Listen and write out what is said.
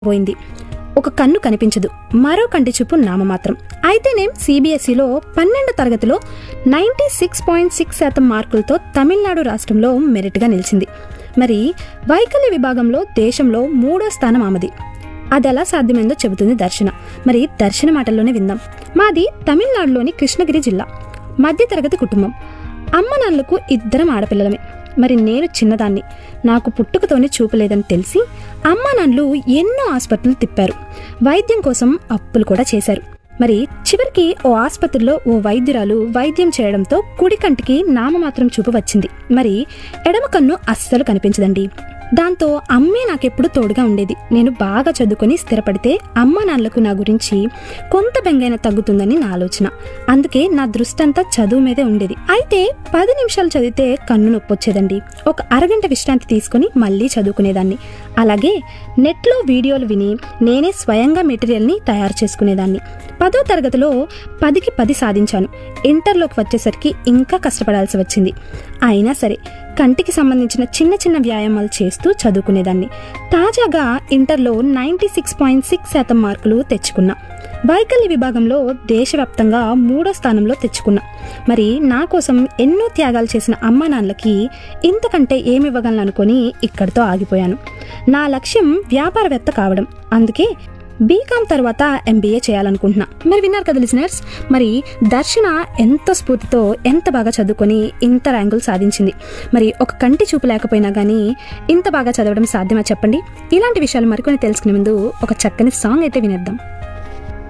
పోయింది ఒక కన్ను కనిపించదు మరో కంటి చూపు నామమాత్రం అయితేనేం సిబిఎస్ఈలో పన్నెండు తరగతిలో నైంటీ సిక్స్ పాయింట్ సిక్స్ శాతం మార్కులతో తమిళనాడు రాష్ట్రంలో మెరిట్గా నిలిచింది మరి వైకల్య విభాగంలో దేశంలో మూడో స్థానం ఆమెది అది ఎలా సాధ్యమైందో చెబుతుంది దర్శన మరి దర్శన మాటల్లోనే విందాం మాది తమిళనాడులోని కృష్ణగిరి జిల్లా మధ్యతరగతి కుటుంబం అమ్మ నాన్నలకు ఇద్దరం ఆడపిల్లలమే మరి నేను చిన్నదాన్ని నాకు పుట్టుకతోనే చూపలేదని తెలిసి అమ్మ నాన్నలు ఎన్నో ఆసుపత్రులు తిప్పారు వైద్యం కోసం అప్పులు కూడా చేశారు మరి చివరికి ఓ ఆసుపత్రిలో ఓ వైద్యురాలు వైద్యం చేయడంతో కుడి కంటికి నామమాత్రం చూపు వచ్చింది మరి ఎడమ కన్ను అస్సలు కనిపించదండి దాంతో అమ్మే నాకెప్పుడు తోడుగా ఉండేది నేను బాగా చదువుకొని స్థిరపడితే అమ్మ నాన్నలకు నా గురించి కొంత బెంగైనా తగ్గుతుందని నా ఆలోచన అందుకే నా దృష్టి అంతా చదువు మీదే ఉండేది అయితే పది నిమిషాలు చదివితే కన్ను నొప్పి వచ్చేదండి ఒక అరగంట విశ్రాంతి తీసుకుని మళ్ళీ చదువుకునేదాన్ని అలాగే నెట్లో వీడియోలు విని నేనే స్వయంగా మెటీరియల్ని తయారు చేసుకునేదాన్ని పదో తరగతిలో పదికి పది సాధించాను ఇంటర్లోకి వచ్చేసరికి ఇంకా కష్టపడాల్సి వచ్చింది అయినా సరే కంటికి సంబంధించిన చిన్న చిన్న వ్యాయామాలు చేస్తూ చదువుకునేదాన్ని తాజాగా ఇంటర్లో నైంటీ సిక్స్ పాయింట్ సిక్స్ శాతం మార్కులు తెచ్చుకున్నా వైకల్య విభాగంలో దేశవ్యాప్తంగా మూడో స్థానంలో తెచ్చుకున్నా మరి నా కోసం ఎన్నో త్యాగాలు చేసిన అమ్మా నాన్నలకి ఇంతకంటే ఏమి ఇవ్వగలను అనుకొని ఇక్కడితో ఆగిపోయాను నా లక్ష్యం వ్యాపారవేత్త కావడం అందుకే బీకామ్ తర్వాత ఎంబీఏ చేయాలనుకుంటున్నా మరి విన్నారు కదా లిసినర్స్ మరి దర్శన ఎంత స్ఫూర్తితో ఎంత బాగా చదువుకొని ఇంత ర్యాంకులు సాధించింది మరి ఒక కంటి చూపు లేకపోయినా కానీ ఇంత బాగా చదవడం సాధ్యమా చెప్పండి ఇలాంటి విషయాలు మరికొని తెలుసుకునే ముందు ఒక చక్కని సాంగ్ అయితే వినేద్దాం